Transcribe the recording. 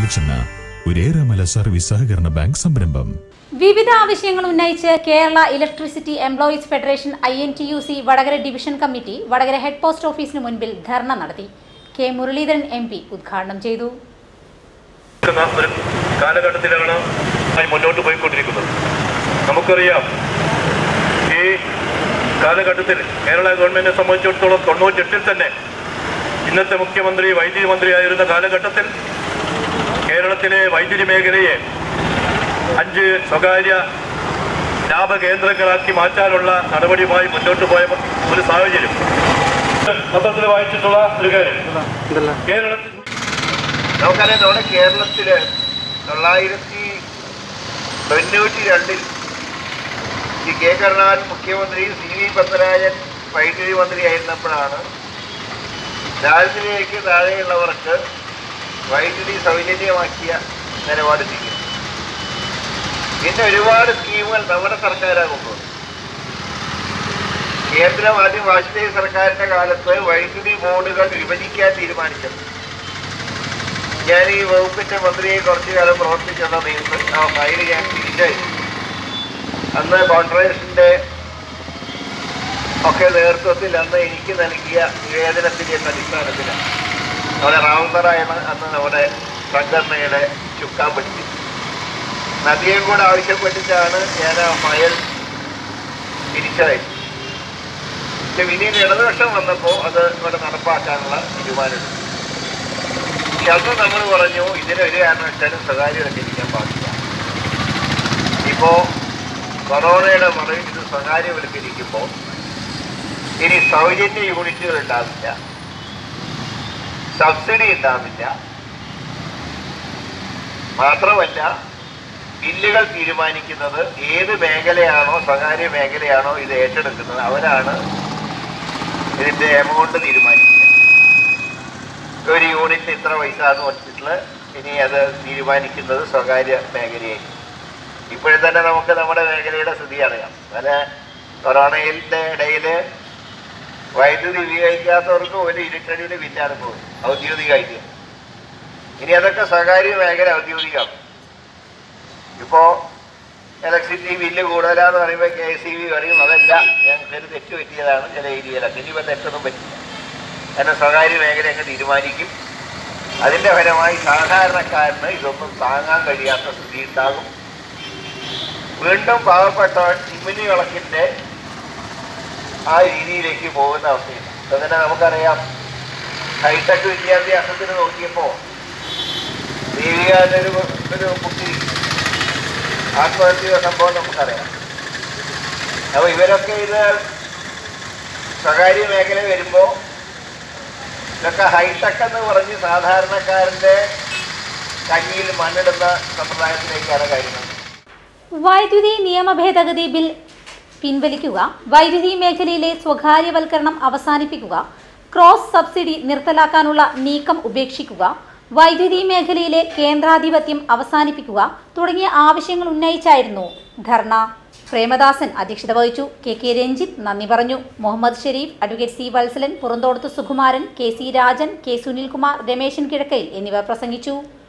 junction ഒരേറെമല service സഹകരണ bank സംരംഭം വിവിധ ആവശ്യങ്ങൾ ഉന്നയിച്ച് Kerala electricity employees federation I N T U C Vadakara division committee Vadakara head post ഓഫീസിന് മുൻപിൽ ധർണ നടത്തി കെ മുരളീധരൻ എം പി ഉദ്ഘാടനം ചെയ്തു നിൽക്കുന്ന ഒരു കാലഘട്ടത്തിലാണ് ആയി മുന്നോട്ട് പോയിക്കൊണ്ടിരിക്കുന്നത് നമുക്കറിയാം ഈ കാലഘട്ടത്തിൽ കേരള ഗവൺമെന്റിനെ സംബന്ധിച്ചിടത്തോളം തൊണ്ണൂറ്റെട്ടിൽ തന്നെ ഇന്നത്തെ മുഖ്യമന്ത്രി വൈദ്യുതി മന്ത്രിയായിരുന്ന കാലഘട്ടത്തിൽ കേരളത്തിലെ വൈദ്യുതി മേഖലയെ അഞ്ച് സ്വകാര്യ ലാഭകേന്ദ്രങ്ങളാക്കി മാറ്റാനുള്ള നടപടിയുമായി മുന്നോട്ട് പോയ ഒരു സാഹചര്യം പത്രത്തിൽ വായിച്ചിട്ടുള്ള ഒരു കാര്യം കേരളത്തിൽ നമുക്കറിയാം നമ്മുടെ കേരളത്തില് തൊള്ളായിരത്തി തൊണ്ണൂറ്റി രണ്ടിൽ ഈ കെ കരുണാകരൻ മുഖ്യമന്ത്രി സി വി പത്മരാജൻ വൈദ്യുതി മന്ത്രിയായിരുന്നപ്പോഴാണ് ദാരിദ്ര്യരേഖയ്ക്ക് താഴെയുള്ളവർക്ക് വൈദ്യുതി സൗജന്യമാക്കിയ നിലപാട് സ്വീകരിച്ചു പിന്നെ ഒരുപാട് സ്കീമുകൾ നമ്മുടെ സർക്കാരാണ് കൊണ്ടുവന്നു കേന്ദ്രം ആദ്യം വാജ്പേയി സർക്കാരിന്റെ കാലത്ത് വൈദ്യുതി ബോർഡുകൾ വിഭജിക്കാൻ തീരുമാനിച്ചത് ഞാൻ ഈ വകുപ്പിന്റെ മന്ത്രിയെ കുറച്ചു കാലം പ്രവർത്തിച്ച സമയത്ത് ആ ഫയൽ ഞാൻ തിരിച്ചയച്ചു അന്ന് കോൺഫറൻസിന്റെ ഒക്കെ നേതൃത്വത്തിൽ അന്ന് എനിക്ക് നൽകിയ നിവേദനത്തിന്റെ അടിസ്ഥാനത്തിൽ നമ്മുടെ റാവുത്തറായാണ് അന്ന് നമ്മുടെ സംഘടനയുടെ ചുക്കാൻ പിടിച്ചത് നദിയും കൂടെ ആവശ്യപ്പെട്ടിട്ടാണ് ഞാൻ ആ ഫയൽ തിരിച്ചയച്ചത് പക്ഷെ പിന്നീട് ഇടതുപക്ഷം വന്നപ്പോൾ അത് ഇവിടെ നടപ്പാക്കാനുള്ള തീരുമാനമെടുത്തു പക്ഷെ അന്ന് നമ്മൾ പറഞ്ഞു ഇതിനൊരു കാരണവശാലും സ്വകാര്യവൽക്കരിക്കാൻ പാടില്ല ഇപ്പോ കൊറോണയുടെ മറവിൽ ഇത് സ്വകാര്യവൽക്കരിക്കുമ്പോൾ ഇനി സൗജന്യ യൂണിറ്റുകൾ ഉണ്ടാവില്ല സബ്സിഡി ഉണ്ടാവില്ല മാത്രമല്ല ബില്ലുകൾ തീരുമാനിക്കുന്നത് ഏത് മേഖലയാണോ സ്വകാര്യ മേഖലയാണോ ഇത് ഏറ്റെടുക്കുന്നത് അവരാണ് ഇതിന്റെ എമൗണ്ട് തീരുമാനിക്കുക ഒരു യൂണിറ്റ് ഇത്ര പൈസ എന്ന് പറഞ്ഞിട്ടുള്ള ഇനി അത് തീരുമാനിക്കുന്നത് സ്വകാര്യ മേഖലയായിരിക്കും ഇപ്പോഴും തന്നെ നമുക്ക് നമ്മുടെ മേഖലയുടെ സ്ഥിതി അറിയാം പല കൊറോണയുടെ ഇടയിൽ വൈദ്യുതി ഉപയോഗിക്കാത്തവർക്ക് ഒരു ഇരുട്ടടിയിൽ വിറ്റാണ് പോകും ഔദ്യോഗികമായിട്ട് ഇനി അതൊക്കെ സ്വകാര്യ മേഖല ഔദ്യോഗികമാണ് ഇപ്പോ ഇലക്ട്രിസിറ്റി ബില്ല് കൂടുതലാന്ന് പറയുമ്പോൾ കെ എസ് സി ബി പറയും അതല്ല ഞങ്ങൾക്ക് ഒരു തെറ്റ് പറ്റിയതാണ് ചില ഏരിയയിലൊക്കെ ഇനിയിപ്പോൾ തെറ്റൊന്നും പറ്റില്ല കാരണം സ്വകാര്യ മേഖല അങ്ങ് തീരുമാനിക്കും അതിന്റെ ഫലമായി സാധാരണക്കാരന് ഇതൊന്നും താങ്ങാൻ കഴിയാത്ത സ്ഥിതി ഉണ്ടാകും വീണ്ടും പാവപ്പെട്ടവൻ ചിമ്മിനി വിളക്കിന്റെ ആ രീതിയിലേക്ക് പോകുന്ന അവസ്ഥയില്ല അതുതന്നെ നമുക്കറിയാം ഹൈടെക് വിദ്യാഭ്യാസത്തിന് നോക്കിയപ്പോൾ ദേവികാരൊരു ഒരു കുട്ടി ആത്മഹത്യ സംഭവം നമുക്കറിയാം അപ്പൊ ഇവരൊക്കെ ഇത് സ്വകാര്യ മേഖല വരുമ്പോൾ ഇതൊക്കെ ഹൈടെക് എന്ന് പറഞ്ഞ് സാധാരണക്കാരന്റെ കഞ്ഞിയിൽ മണ്ണിടുന്ന സമ്പ്രദായത്തിലേക്കാണ് കാര്യങ്ങൾ വൈദ്യുതി നിയമ ഭേദഗതി ബിൽ പിൻവലിക്കുക വൈദ്യുതി മേഖലയിലെ സ്വകാര്യവൽക്കരണം അവസാനിപ്പിക്കുക ക്രോസ് സബ്സിഡി നിർത്തലാക്കാനുള്ള നീക്കം ഉപേക്ഷിക്കുക വൈദ്യുതി മേഖലയിലെ കേന്ദ്രാധിപത്യം അവസാനിപ്പിക്കുക തുടങ്ങിയ ആവശ്യങ്ങൾ ഉന്നയിച്ചായിരുന്നു ധർണ പ്രേമദാസൻ അധ്യക്ഷത വഹിച്ചു കെ കെ രഞ്ജിത്ത് നന്ദി പറഞ്ഞു Muhammad Shareef advocate C Valsalan Puranthodath Sukumaran K C Rajan K Sunilkumar Rameshan കിഴക്കയിൽ എന്നിവർ പ്രസംഗിച്ചു